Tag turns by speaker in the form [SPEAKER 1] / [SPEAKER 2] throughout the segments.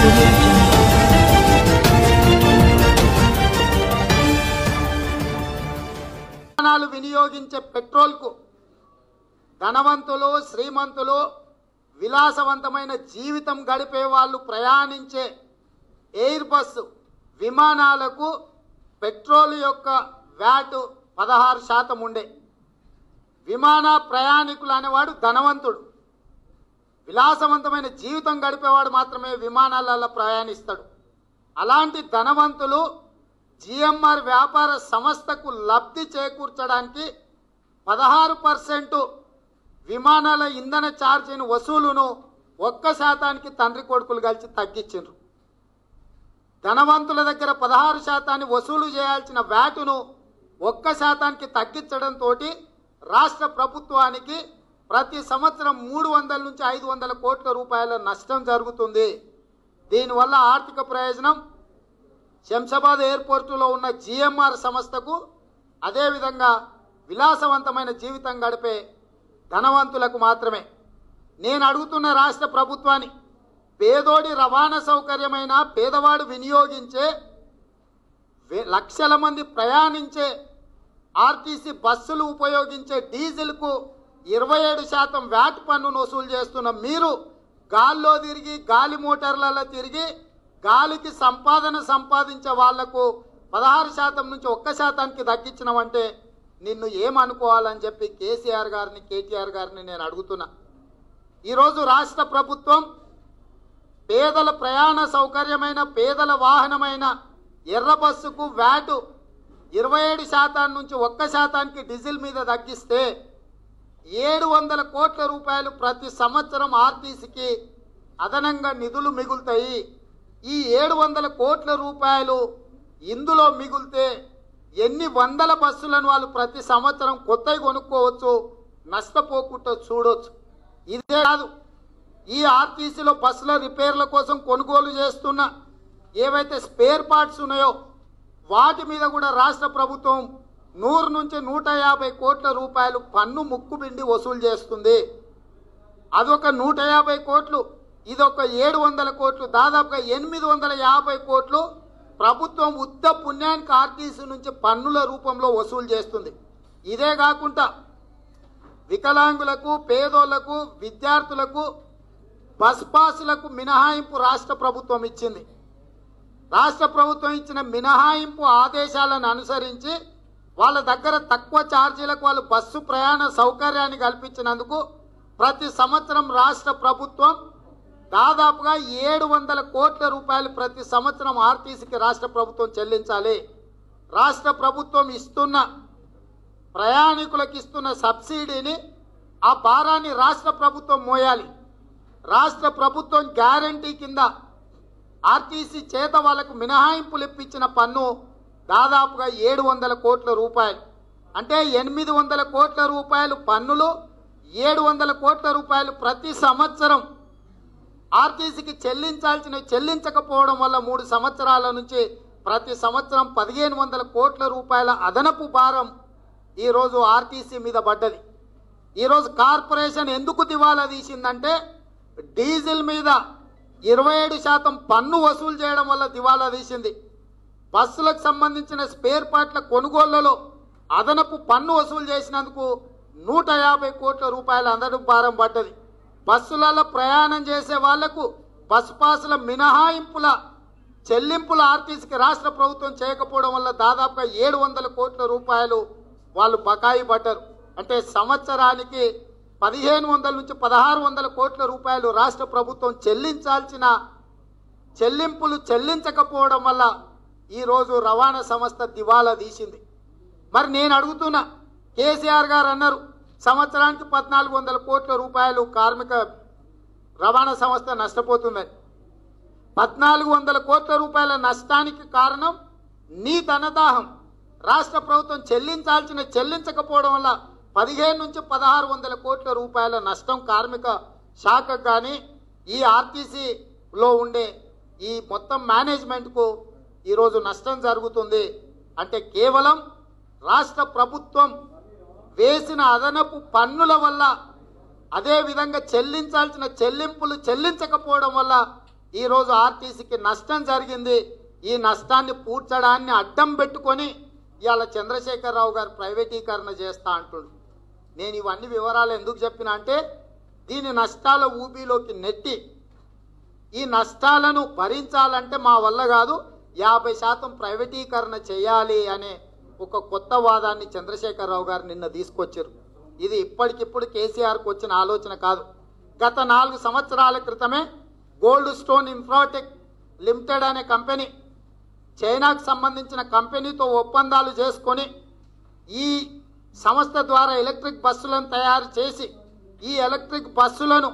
[SPEAKER 1] audio jungle.
[SPEAKER 2] వాహనాలు వినియోగించే పెట్రోల్కు ధనవంతులు శ్రీమంతులు విలాసవంతమైన జీవితం గడిపే వాళ్ళు ప్రయాణించే ఎయిర్ బస్సు విమానాలకు పెట్రోల్ యొక్క వ్యాటు పదహారు శాతం ఉండే విమాన ప్రయాణికులు అనేవాడు ధనవంతుడు విలాసవంతమైన జీవితం గడిపేవాడు మాత్రమే విమానాలలో ప్రయాణిస్తాడు అలాంటి ధనవంతులు జిఎంఆర్ వ్యాపార సంస్థకు లబ్ధి చేకూర్చడానికి పదహారు పర్సెంట్ విమానాల ఇంధన ఛార్జీని వసూలును ఒక్క శాతానికి తండ్రి కొడుకులు కలిసి తగ్గించారు ధనవంతుల దగ్గర పదహారు శాతాన్ని వసూలు చేయాల్సిన వ్యాటును ఒక్క శాతానికి తగ్గించడంతో రాష్ట్ర ప్రభుత్వానికి ప్రతి సంవత్సరం మూడు వందల నుంచి ఐదు వందల కోట్ల రూపాయల నష్టం జరుగుతుంది దీనివల్ల ఆర్థిక ప్రయోజనం శంషాబాద్ ఎయిర్పోర్టులో ఉన్న జిఎంఆర్ సంస్థకు అదేవిధంగా విలాసవంతమైన జీవితం గడిపే ధనవంతులకు మాత్రమే నేను అడుగుతున్న రాష్ట్ర ప్రభుత్వాన్ని పేదోడి రవాణా సౌకర్యమైన పేదవాడు వినియోగించే వే- లక్షల మంది ప్రయాణించే ఆర్టీసీ బస్సులు ఉపయోగించే డీజిల్కు ఇరవై ఏడు శాతం వ్యాట్ పన్నును వసూలు చేస్తున్న మీరు గాల్లో తిరిగి గాలి మోటార్లలో తిరిగి గాలికి సంపాదన సంపాదించే వాళ్లకు పదహారు శాతం నుంచి ఒక్క శాతానికి తగ్గించినామంటే నిన్ను ఏమనుకోవాలని చెప్పి కేసీఆర్ గారిని కేటీఆర్ గారిని నేను అడుగుతున్నా ఈరోజు రాష్ట్ర ప్రభుత్వం పేదల ప్రయాణ సౌకర్యమైన పేదల వాహనమైన ఎర్ర బస్సుకు వ్యాటు ఇరవై ఏడు శాతం నుంచి ఒక్క శాతానికి డీజిల్ మీద తగ్గిస్తే ఏడు వందల కోట్ల రూపాయలు ప్రతి సంవత్సరం ఆర్టీసీకి అదనంగా నిధులు మిగులుతాయి ఈ ఏడు వందల కోట్ల రూపాయలు ఇందులో మిగిలితే ఎన్ని వందల బస్సులను వాళ్ళు ప్రతి సంవత్సరం కొత్తవి కొనుక్కోవచ్చు నష్టపోకుండా చూడొచ్చు ఇదే కాదు ఈ ఆర్టీసీలో బస్సుల రిపేర్ల కోసం కొనుగోలు చేస్తున్న ఏవైతే స్పేర్ పార్ట్స్ ఉన్నాయో వాటి మీద కూడా రాష్ట్ర ప్రభుత్వం నూరు నుంచి నూట యాభై కోట్ల రూపాయలు పన్ను ముక్కుబిండి వసూలు చేస్తుంది అదొక నూట యాభై కోట్లు ఇదొక ఏడు వందల కోట్లు దాదాపుగా ఎనిమిది వందల యాభై కోట్లు ప్రభుత్వం ఉత్త పుణ్యానికి ఆర్టీసీ నుంచి పన్నుల రూపంలో వసూలు చేస్తుంది ఇదే కాకుండా వికలాంగులకు పేదోళ్లకు విద్యార్థులకు బస్ పాసులకు మినహాయింపు రాష్ట్ర ప్రభుత్వం ఇచ్చింది రాష్ట్ర ప్రభుత్వం ఇచ్చిన మినహాయింపు ఆదేశాలను అనుసరించి వాళ్ళ దగ్గర తక్కువ ఛార్జీలకు వాళ్ళు బస్సు ప్రయాణ సౌకర్యాన్ని కల్పించినందుకు ప్రతి సంవత్సరం రాష్ట్ర ప్రభుత్వం దాదాపుగా ఏడు వందల కోట్ల రూపాయలు ప్రతి సంవత్సరం ఆర్టీసీకి రాష్ట్ర ప్రభుత్వం చెల్లించాలి రాష్ట్ర ప్రభుత్వం ఇస్తున్న ప్రయాణికులకు ఇస్తున్న సబ్సిడీని ఆ భారాన్ని రాష్ట్ర ప్రభుత్వం మోయాలి రాష్ట్ర ప్రభుత్వం గ్యారంటీ కింద ఆర్టీసీ చేత వాళ్ళకు మినహాయింపులు ఇప్పించిన పన్ను దాదాపుగా ఏడు వందల కోట్ల రూపాయలు అంటే ఎనిమిది వందల కోట్ల రూపాయలు పన్నులు ఏడు వందల కోట్ల రూపాయలు ప్రతి సంవత్సరం ఆర్టీసీకి చెల్లించాల్సిన చెల్లించకపోవడం వల్ల మూడు సంవత్సరాల నుంచి ప్రతి సంవత్సరం పదిహేను వందల కోట్ల రూపాయల అదనపు భారం ఈరోజు ఆర్టీసీ మీద పడ్డది ఈరోజు కార్పొరేషన్ ఎందుకు దివాలా తీసిందంటే డీజిల్ మీద ఇరవై ఏడు శాతం పన్ను వసూలు చేయడం వల్ల దివాలా తీసింది బస్సులకు సంబంధించిన స్పేర్ పార్ట్ల కొనుగోళ్లలో అదనపు పన్ను వసూలు చేసినందుకు నూట యాభై కోట్ల రూపాయల అదనపు భారం పడ్డది బస్సులలో ప్రయాణం చేసే వాళ్లకు బస్ పాసుల మినహాయింపుల చెల్లింపుల ఆర్టీసీకి రాష్ట్ర ప్రభుత్వం చేయకపోవడం వల్ల దాదాపుగా ఏడు వందల కోట్ల రూపాయలు వాళ్ళు బకాయి పడ్డారు అంటే సంవత్సరానికి పదిహేను వందల నుంచి పదహారు వందల కోట్ల రూపాయలు రాష్ట్ర ప్రభుత్వం చెల్లించాల్సిన చెల్లింపులు చెల్లించకపోవడం వల్ల ఈరోజు రవాణా సంస్థ దివాలా తీసింది మరి నేను అడుగుతున్నా కేసీఆర్ గారు అన్నారు సంవత్సరానికి పద్నాలుగు వందల కోట్ల రూపాయలు కార్మిక రవాణా సంస్థ నష్టపోతుందని పద్నాలుగు వందల కోట్ల రూపాయల నష్టానికి కారణం నీ ధనదాహం రాష్ట్ర ప్రభుత్వం చెల్లించాల్సిన చెల్లించకపోవడం వల్ల పదిహేను నుంచి పదహారు వందల కోట్ల రూపాయల నష్టం కార్మిక శాఖకు కానీ ఈ ఆర్టీసీలో ఉండే ఈ మొత్తం మేనేజ్మెంట్కు ఈరోజు నష్టం జరుగుతుంది అంటే కేవలం రాష్ట్ర ప్రభుత్వం వేసిన అదనపు పన్నుల వల్ల అదేవిధంగా చెల్లించాల్సిన చెల్లింపులు చెల్లించకపోవడం వల్ల ఈరోజు ఆర్టీసీకి నష్టం జరిగింది ఈ నష్టాన్ని పూడ్చడాన్ని అడ్డం పెట్టుకొని ఇవాళ చంద్రశేఖరరావు గారు ప్రైవేటీకరణ చేస్తా అంటుండు నేను ఇవన్నీ వివరాలు ఎందుకు చెప్పిన అంటే దీని నష్టాల ఊబిలోకి నెట్టి ఈ నష్టాలను భరించాలంటే మా వల్ల కాదు యాభై శాతం ప్రైవేటీకరణ చేయాలి అనే ఒక కొత్త వాదాన్ని చంద్రశేఖరరావు గారు నిన్న తీసుకొచ్చారు ఇది ఇప్పటికిప్పుడు కేసీఆర్కి వచ్చిన ఆలోచన కాదు గత నాలుగు సంవత్సరాల క్రితమే గోల్డ్ స్టోన్ ఇన్ఫ్రాటెక్ లిమిటెడ్ అనే కంపెనీ చైనాకు సంబంధించిన కంపెనీతో ఒప్పందాలు చేసుకొని ఈ సంస్థ ద్వారా ఎలక్ట్రిక్ బస్సులను తయారు చేసి ఈ ఎలక్ట్రిక్ బస్సులను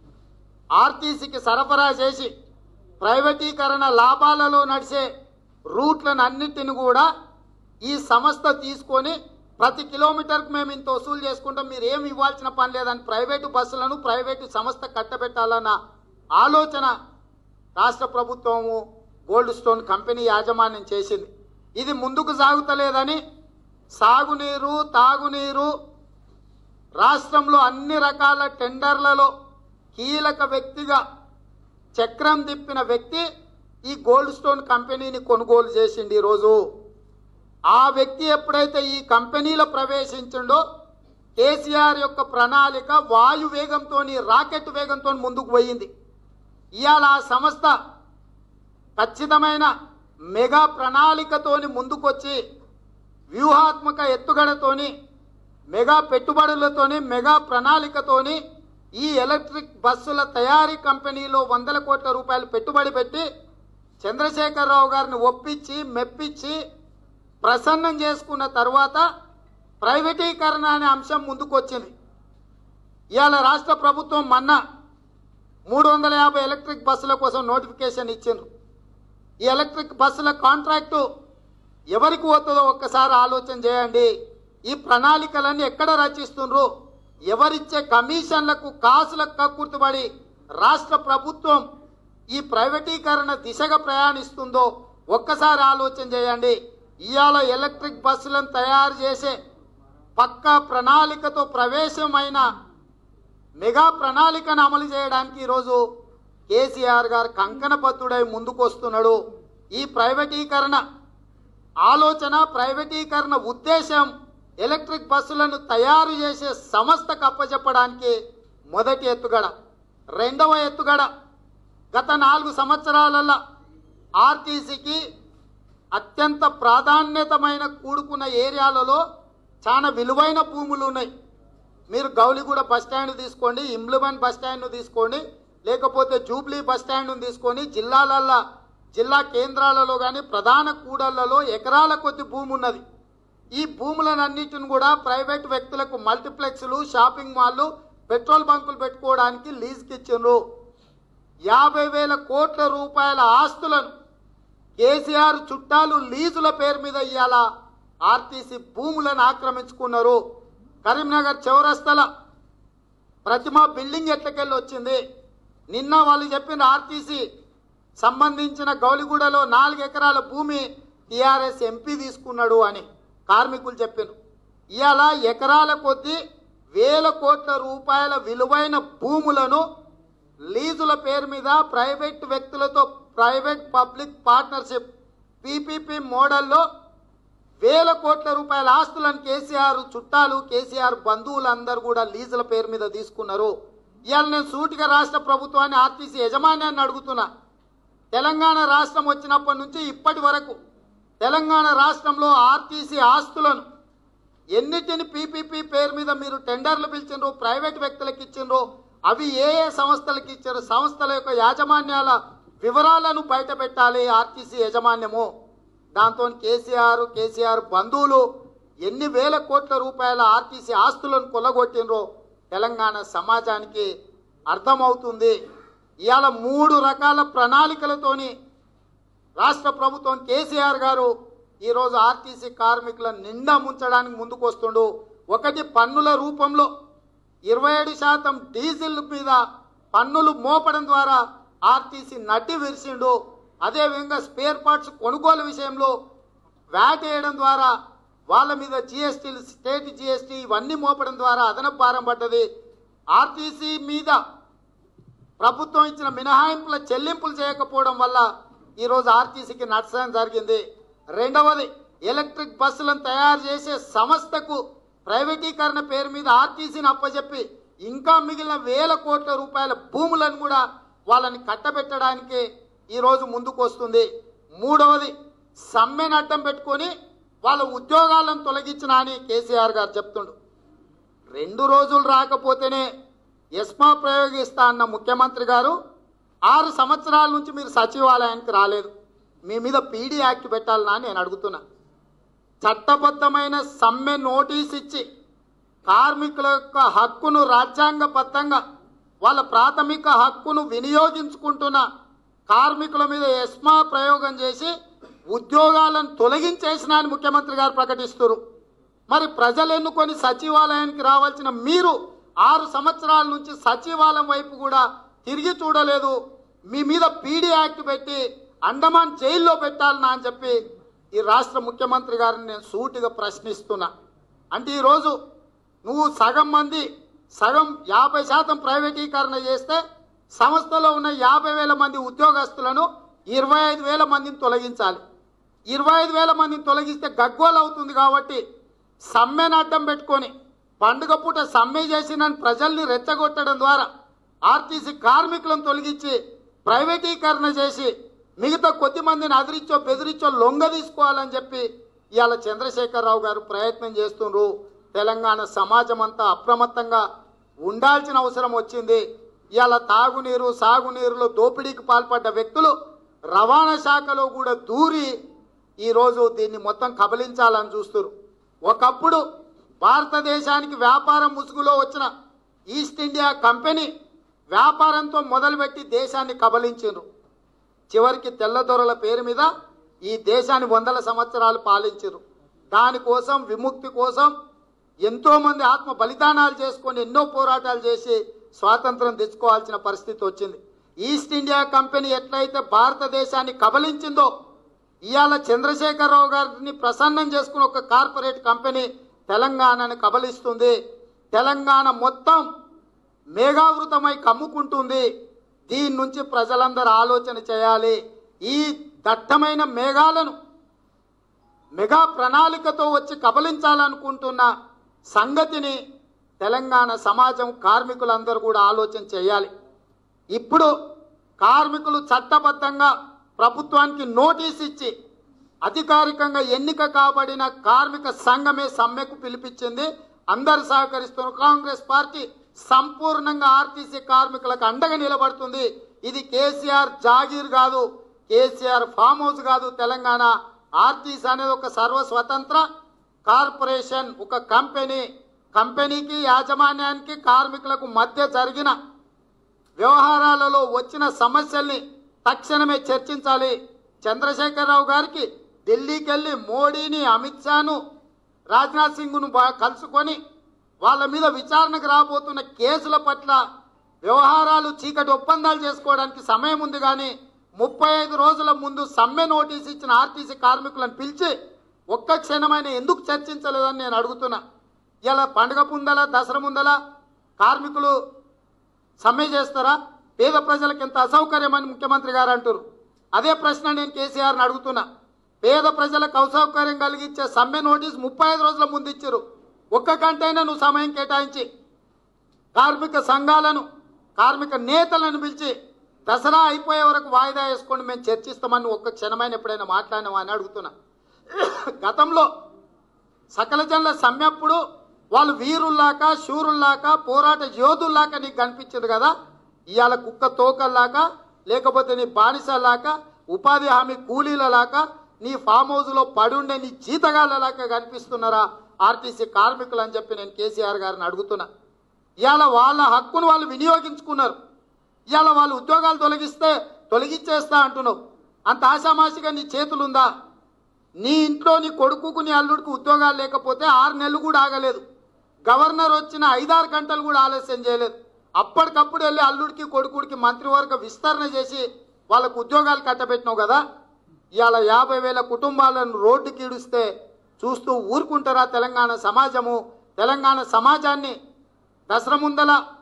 [SPEAKER 2] ఆర్టీసీకి సరఫరా చేసి ప్రైవేటీకరణ లాభాలలో నడిచే రూట్లను అన్నిటిని కూడా ఈ సంస్థ తీసుకొని ప్రతి కిలోమీటర్కి మేము ఇంత వసూలు చేసుకుంటాం మీరు ఏమి ఇవ్వాల్సిన పని లేదని ప్రైవేటు బస్సులను ప్రైవేటు సంస్థ కట్టబెట్టాలన్న ఆలోచన రాష్ట్ర ప్రభుత్వము గోల్డ్ స్టోన్ కంపెనీ యాజమాన్యం చేసింది ఇది ముందుకు సాగుతలేదని సాగునీరు తాగునీరు రాష్ట్రంలో అన్ని రకాల టెండర్లలో కీలక వ్యక్తిగా చక్రం తిప్పిన వ్యక్తి ఈ గోల్డ్ స్టోన్ కంపెనీని కొనుగోలు చేసిండు ఈరోజు ఆ వ్యక్తి ఎప్పుడైతే ఈ కంపెనీలో ప్రవేశించిండో కేసీఆర్ యొక్క ప్రణాళిక వాయు వేగంతో రాకెట్ వేగంతో ముందుకు పోయింది ఇవాళ ఆ సంస్థ ఖచ్చితమైన మెగా ప్రణాళికతోని ముందుకొచ్చి వ్యూహాత్మక ఎత్తుగడతోని మెగా పెట్టుబడులతోని మెగా ప్రణాళికతోని ఈ ఎలక్ట్రిక్ బస్సుల తయారీ కంపెనీలో వందల కోట్ల రూపాయలు పెట్టుబడి పెట్టి చంద్రశేఖరరావు గారిని ఒప్పించి మెప్పించి ప్రసన్నం చేసుకున్న తర్వాత ప్రైవేటీకరణ అనే అంశం ముందుకొచ్చింది ఇవాళ రాష్ట్ర ప్రభుత్వం మొన్న మూడు వందల యాభై ఎలక్ట్రిక్ బస్సుల కోసం నోటిఫికేషన్ ఇచ్చిండ్రు ఈ ఎలక్ట్రిక్ బస్సుల కాంట్రాక్టు ఎవరికి పోతుందో ఒక్కసారి ఆలోచన చేయండి ఈ ప్రణాళికలన్నీ ఎక్కడ రచిస్తుండ్రు ఎవరిచ్చే కమిషన్లకు కాసులకు కక్కుర్తుబడి రాష్ట్ర ప్రభుత్వం ఈ ప్రైవేటీకరణ దిశగా ప్రయాణిస్తుందో ఒక్కసారి ఆలోచన చేయండి ఇవాళ ఎలక్ట్రిక్ బస్సులను తయారు చేసే పక్కా ప్రణాళికతో ప్రవేశమైన మెగా ప్రణాళికను అమలు చేయడానికి ఈరోజు కేసీఆర్ గారు కంకణబద్ధుడై ముందుకు వస్తున్నాడు ఈ ప్రైవేటీకరణ ఆలోచన ప్రైవేటీకరణ ఉద్దేశం ఎలక్ట్రిక్ బస్సులను తయారు చేసే సంస్థకు అప్పచెప్పడానికి మొదటి ఎత్తుగడ రెండవ ఎత్తుగడ గత నాలుగు సంవత్సరాలలో ఆర్టీసీకి అత్యంత ప్రాధాన్యతమైన కూడుకున్న ఏరియాలలో చాలా విలువైన భూములు ఉన్నాయి మీరు గౌలిగూడ బస్ స్టాండ్ తీసుకోండి ఇమ్లిబన్ బస్ స్టాండ్ తీసుకోండి లేకపోతే జూబ్లీ బస్ స్టాండ్ తీసుకొని జిల్లాలల్లో జిల్లా కేంద్రాలలో కానీ ప్రధాన కూడళ్లలో ఎకరాల కొద్ది భూమి ఉన్నది ఈ భూములన్నిటిని కూడా ప్రైవేట్ వ్యక్తులకు మల్టీప్లెక్స్లు షాపింగ్ మాల్లు పెట్రోల్ బంకులు పెట్టుకోవడానికి లీజుకి ఇచ్చిండ్రు యాభై వేల కోట్ల రూపాయల ఆస్తులను కేసీఆర్ చుట్టాలు లీజుల పేరు మీద ఇవాళ ఆర్టీసీ భూములను ఆక్రమించుకున్నారు కరీంనగర్ చౌరస్తల ప్రతిమ బిల్డింగ్ ఎట్లకెళ్ళి వచ్చింది నిన్న వాళ్ళు చెప్పిన ఆర్టీసీ సంబంధించిన గౌలిగూడలో నాలుగు ఎకరాల భూమి టీఆర్ఎస్ ఎంపీ తీసుకున్నాడు అని కార్మికులు చెప్పారు ఇవాళ ఎకరాల కొద్దీ వేల కోట్ల రూపాయల విలువైన భూములను లీజుల పేరు మీద ప్రైవేట్ వ్యక్తులతో ప్రైవేట్ పబ్లిక్ పార్ట్నర్షిప్ పీపీపీ మోడల్లో వేల కోట్ల రూపాయల ఆస్తులను కేసీఆర్ చుట్టాలు కేసీఆర్ బంధువులందరూ కూడా లీజుల పేరు మీద తీసుకున్నారు ఇవాళ నేను సూటిగా రాష్ట్ర ప్రభుత్వాన్ని ఆర్టీసీ యజమాన్యాన్ని అడుగుతున్నా తెలంగాణ రాష్ట్రం వచ్చినప్పటి నుంచి ఇప్పటి వరకు తెలంగాణ రాష్ట్రంలో ఆర్టీసీ ఆస్తులను ఎన్నిటిని పీపీపీ పేరు మీద మీరు టెండర్లు పిలిచిండ్రు ప్రైవేట్ వ్యక్తులకు ఇచ్చిండ్రు అవి ఏ ఏ సంస్థలకు ఇచ్చారు సంస్థల యొక్క యాజమాన్యాల వివరాలను బయట పెట్టాలి ఆర్టీసీ యజమాన్యము దాంతో కేసీఆర్ కేసీఆర్ బంధువులు ఎన్ని వేల కోట్ల రూపాయల ఆర్టీసీ ఆస్తులను కొల్లగొట్టినరో తెలంగాణ సమాజానికి అర్థమవుతుంది ఇవాళ మూడు రకాల ప్రణాళికలతోని రాష్ట్ర ప్రభుత్వం కేసీఆర్ గారు ఈరోజు ఆర్టీసీ కార్మికులను నిండా ముంచడానికి ముందుకు వస్తుండు ఒకటి పన్నుల రూపంలో ఇరవై ఏడు శాతం డీజిల్ మీద పన్నులు మోపడం ద్వారా ఆర్టీసీ నడ్డి విరిసిండు అదేవిధంగా స్పేర్ పార్ట్స్ కొనుగోలు విషయంలో వ్యాట్ వేయడం ద్వారా వాళ్ళ మీద జిఎస్టీలు స్టేట్ జిఎస్టీ ఇవన్నీ మోపడం ద్వారా అదనపు భారం పడ్డది ఆర్టీసీ మీద ప్రభుత్వం ఇచ్చిన మినహాయింపుల చెల్లింపులు చేయకపోవడం వల్ల ఈరోజు ఆర్టీసీకి నష్టం జరిగింది రెండవది ఎలక్ట్రిక్ బస్సులను తయారు చేసే సంస్థకు ప్రైవేటీకరణ పేరు మీద ఆర్టీసీని అప్పచెప్పి ఇంకా మిగిలిన వేల కోట్ల రూపాయల భూములను కూడా వాళ్ళని కట్టబెట్టడానికి ఈరోజు ముందుకు వస్తుంది మూడవది సమ్మెను అడ్డం పెట్టుకొని వాళ్ళ ఉద్యోగాలను తొలగించిన అని కేసీఆర్ గారు చెప్తుండు రెండు రోజులు రాకపోతేనే ఎస్మా ప్రయోగిస్తా అన్న ముఖ్యమంత్రి గారు ఆరు సంవత్సరాల నుంచి మీరు సచివాలయానికి రాలేదు మీ మీద పీడీ యాక్ట్ పెట్టాలనా అని నేను అడుగుతున్నా చట్టబద్ధమైన సమ్మె నోటీస్ ఇచ్చి కార్మికుల యొక్క హక్కును రాజ్యాంగబద్ధంగా వాళ్ళ ప్రాథమిక హక్కును వినియోగించుకుంటున్న కార్మికుల మీద ఎస్మా ప్రయోగం చేసి ఉద్యోగాలను తొలగించేసిన అని ముఖ్యమంత్రి గారు ప్రకటిస్తున్నారు మరి ప్రజలు ఎన్నుకొని సచివాలయానికి రావాల్సిన మీరు ఆరు సంవత్సరాల నుంచి సచివాలయం వైపు కూడా తిరిగి చూడలేదు మీ మీద పీడీ యాక్ట్ పెట్టి అండమాన్ జైల్లో పెట్టాలనా అని చెప్పి ఈ రాష్ట్ర ముఖ్యమంత్రి గారిని నేను సూటిగా ప్రశ్నిస్తున్నా అంటే ఈరోజు నువ్వు సగం మంది సగం యాభై శాతం ప్రైవేటీకరణ చేస్తే సంస్థలో ఉన్న యాభై వేల మంది ఉద్యోగస్తులను ఇరవై ఐదు వేల మందిని తొలగించాలి ఇరవై ఐదు వేల మందిని తొలగిస్తే గగ్గోలు అవుతుంది కాబట్టి సమ్మెను అడ్డం పెట్టుకొని పండుగ పూట సమ్మె చేసిన ప్రజల్ని రెచ్చగొట్టడం ద్వారా ఆర్టీసీ కార్మికులను తొలగించి ప్రైవేటీకరణ చేసి మిగతా కొద్ది మందిని అదిరిచ్చో బెదిరిచ్చో లొంగ తీసుకోవాలని చెప్పి ఇవాళ చంద్రశేఖరరావు గారు ప్రయత్నం చేస్తుండ్రు తెలంగాణ సమాజం అంతా అప్రమత్తంగా ఉండాల్సిన అవసరం వచ్చింది ఇవాళ తాగునీరు సాగునీరులో దోపిడీకి పాల్పడ్డ వ్యక్తులు రవాణా శాఖలో కూడా దూరి ఈరోజు దీన్ని మొత్తం కబలించాలని చూస్తున్నారు ఒకప్పుడు భారతదేశానికి వ్యాపారం ముసుగులో వచ్చిన ఈస్ట్ ఇండియా కంపెనీ వ్యాపారంతో మొదలుపెట్టి దేశాన్ని కబలించారు చివరికి తెల్లదొరల పేరు మీద ఈ దేశాన్ని వందల సంవత్సరాలు పాలించారు దానికోసం విముక్తి కోసం ఎంతో మంది ఆత్మ బలిదానాలు చేసుకొని ఎన్నో పోరాటాలు చేసి స్వాతంత్రం తెచ్చుకోవాల్సిన పరిస్థితి వచ్చింది ఈస్ట్ ఇండియా కంపెనీ ఎట్లయితే భారతదేశాన్ని కబలించిందో ఇవాళ చంద్రశేఖరరావు గారిని ప్రసన్నం చేసుకుని ఒక కార్పొరేట్ కంపెనీ తెలంగాణని కబలిస్తుంది తెలంగాణ మొత్తం మేఘావృతమై కమ్ముకుంటుంది దీని నుంచి ప్రజలందరూ ఆలోచన చేయాలి ఈ దట్టమైన మేఘాలను మెగా ప్రణాళికతో వచ్చి కబలించాలనుకుంటున్న సంగతిని తెలంగాణ సమాజం కార్మికులందరూ కూడా ఆలోచన చేయాలి ఇప్పుడు కార్మికులు చట్టబద్ధంగా ప్రభుత్వానికి నోటీస్ ఇచ్చి అధికారికంగా ఎన్నిక కాబడిన కార్మిక సంఘమే సమ్మెకు పిలిపించింది అందరు సహకరిస్తున్నారు కాంగ్రెస్ పార్టీ సంపూర్ణంగా ఆర్టీసీ కార్మికులకు అండగా నిలబడుతుంది ఇది కేసీఆర్ జాగీర్ కాదు కేసీఆర్ ఫామ్ హౌస్ కాదు తెలంగాణ ఆర్టీసీ అనేది ఒక సర్వస్వతంత్ర కార్పొరేషన్ ఒక కంపెనీ కంపెనీకి యాజమాన్యానికి కార్మికులకు మధ్య జరిగిన వ్యవహారాలలో వచ్చిన సమస్యల్ని తక్షణమే చర్చించాలి చంద్రశేఖరరావు గారికి ఢిల్లీకి వెళ్ళి మోడీని అమిత్ షాను రాజ్నాథ్ సింగ్ను బా- కలుసుకొని వాళ్ళ మీద విచారణకు రాబోతున్న కేసుల పట్ల వ్యవహారాలు చీకటి ఒప్పందాలు చేసుకోవడానికి సమయం ఉంది కానీ ముప్పై ఐదు రోజుల ముందు సమ్మె నోటీస్ ఇచ్చిన ఆర్టీసీ కార్మికులను పిలిచి ఒక్క క్షణమైన ఎందుకు చర్చించలేదని నేను అడుగుతున్నా ఇలా పండుగ ముందల దసరా ముందల కార్మికులు సమ్మె చేస్తారా పేద ప్రజలకు ఎంత అసౌకర్యమని ముఖ్యమంత్రి గారు అంటారు అదే ప్రశ్న నేను కేసీఆర్ని అడుగుతున్నా పేద ప్రజలకు అసౌకర్యం కలిగించే సమ్మె నోటీస్ ముప్పై ఐదు రోజుల ముందు ఇచ్చారు ఒక్క గంటైనా నువ్వు సమయం కేటాయించి కార్మిక సంఘాలను కార్మిక నేతలను పిలిచి దసరా అయిపోయే వరకు వాయిదా వేసుకొని మేము చర్చిస్తామని ఒక్క క్షణమైన ఎప్పుడైనా మాట్లాడినావా అని అడుగుతున్నా గతంలో సకల జనుల సమ్మెప్పుడు వాళ్ళు వీరుల్లాక శూరుల్లాక పోరాట యోధుల్లాక నీకు కనిపించదు కదా ఇవాళ కుక్క తోకల్లాక లేకపోతే నీ బానిసలాక ఉపాధి హామీ కూలీలలాక నీ ఫామ్ హౌస్లో పడుండే నీ జీతగాళ్ళలాగా కనిపిస్తున్నారా ఆర్టీసీ కార్మికులు అని చెప్పి నేను కేసీఆర్ గారిని అడుగుతున్నా ఇవాళ వాళ్ళ హక్కును వాళ్ళు వినియోగించుకున్నారు ఇవాళ వాళ్ళు ఉద్యోగాలు తొలగిస్తే తొలగించేస్తా అంటున్నావు అంత ఆశామాషిగా నీ చేతులుందా నీ ఇంట్లో నీ కొడుకుకు నీ అల్లుడికి ఉద్యోగాలు లేకపోతే ఆరు నెలలు కూడా ఆగలేదు గవర్నర్ వచ్చిన ఐదారు గంటలు కూడా ఆలస్యం చేయలేదు అప్పటికప్పుడు వెళ్ళి అల్లుడికి కొడుకుడికి మంత్రివర్గ విస్తరణ చేసి వాళ్ళకు ఉద్యోగాలు కట్టబెట్టినావు కదా ఇవాళ యాభై వేల కుటుంబాలను రోడ్డుకి ఈడుస్తే చూస్తూ ఊరుకుంటారా తెలంగాణ సమాజము తెలంగాణ సమాజాన్ని దసరా ముందల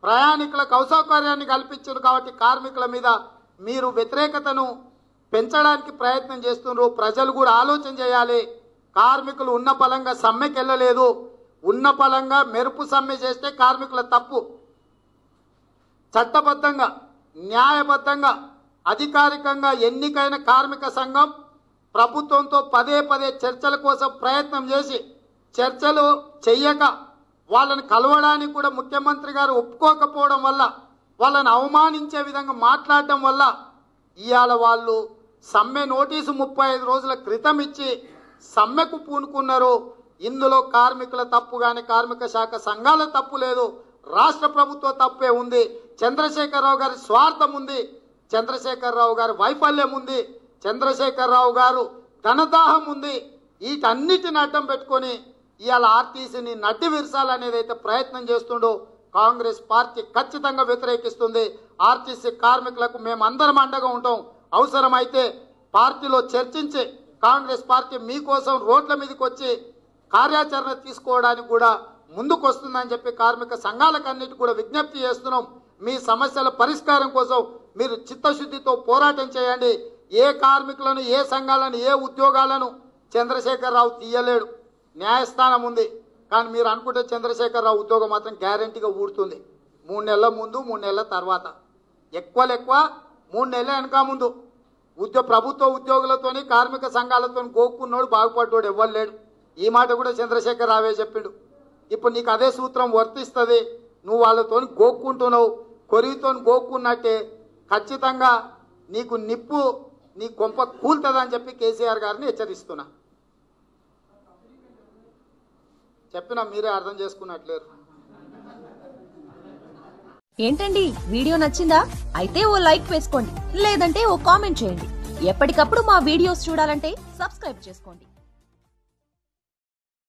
[SPEAKER 2] ప్రయాణికులకు అసౌకర్యాన్ని కల్పించారు కాబట్టి కార్మికుల మీద మీరు వ్యతిరేకతను పెంచడానికి ప్రయత్నం చేస్తున్నారు ప్రజలు కూడా ఆలోచన చేయాలి కార్మికులు ఉన్న పలంగా సమ్మెకి వెళ్ళలేదు ఉన్న పలంగా మెరుపు సమ్మె చేస్తే కార్మికుల తప్పు చట్టబద్ధంగా న్యాయబద్ధంగా అధికారికంగా ఎన్నికైన కార్మిక సంఘం ప్రభుత్వంతో పదే పదే చర్చల కోసం ప్రయత్నం చేసి చర్చలు చెయ్యక వాళ్ళని కలవడానికి కూడా ముఖ్యమంత్రి గారు ఒప్పుకోకపోవడం వల్ల వాళ్ళని అవమానించే విధంగా మాట్లాడడం వల్ల ఇవాళ వాళ్ళు సమ్మె నోటీసు ముప్పై ఐదు రోజుల క్రితం ఇచ్చి సమ్మెకు పూనుకున్నారు ఇందులో కార్మికుల తప్పు కానీ కార్మిక శాఖ సంఘాల తప్పు లేదు రాష్ట్ర ప్రభుత్వ తప్పే ఉంది చంద్రశేఖరరావు గారి స్వార్థం ఉంది చంద్రశేఖరరావు గారి వైఫల్యం ఉంది చంద్రశేఖరరావు గారు ధనదాహం ఉంది వీటన్నిటిని అడ్డం పెట్టుకొని ఇవాళ ఆర్టీసీని నడ్డి విరసాలనేది అయితే ప్రయత్నం చేస్తుండో కాంగ్రెస్ పార్టీ ఖచ్చితంగా వ్యతిరేకిస్తుంది ఆర్టీసీ కార్మికులకు మేమందరం అండగా ఉంటాం అవసరమైతే పార్టీలో చర్చించి కాంగ్రెస్ పార్టీ మీకోసం రోడ్ల మీదకి వచ్చి కార్యాచరణ తీసుకోవడానికి కూడా ముందుకు వస్తుందని చెప్పి కార్మిక సంఘాలకన్నిటి కూడా విజ్ఞప్తి చేస్తున్నాం మీ సమస్యల పరిష్కారం కోసం మీరు చిత్తశుద్ధితో పోరాటం చేయండి ఏ కార్మికులను ఏ సంఘాలను ఏ ఉద్యోగాలను చంద్రశేఖరరావు తీయలేడు న్యాయస్థానం ఉంది కానీ మీరు అనుకుంటే చంద్రశేఖరరావు ఉద్యోగం మాత్రం గ్యారంటీగా ఊడుతుంది మూడు నెలల ముందు మూడు నెలల తర్వాత ఎక్కువ ఎక్కువ మూడు నెలల వెనక ముందు ఉద్యోగ ప్రభుత్వ ఉద్యోగులతోని కార్మిక సంఘాలతో గోక్కున్నోడు బాగుపడ్డాడు ఎవ్వరు లేడు ఈ మాట కూడా చంద్రశేఖర్ రావే చెప్పిండు ఇప్పుడు నీకు అదే సూత్రం వర్తిస్తుంది నువ్వు వాళ్ళతో గోక్కుంటున్నావు కొరివితో గోక్కున్నట్టే ఖచ్చితంగా నీకు నిప్పు నీ కొంప కూలుతుందని చెప్పి కేసీఆర్ గారిని హెచ్చరిస్తున్నా చెప్పినా మీరే అర్థం చేసుకున్నట్లేరు
[SPEAKER 1] ఏంటండి వీడియో నచ్చిందా అయితే ఓ లైక్ వేసుకోండి లేదంటే ఓ కామెంట్ చేయండి ఎప్పటికప్పుడు మా వీడియోస్ చూడాలంటే సబ్స్క్రైబ్ చేసుకోండి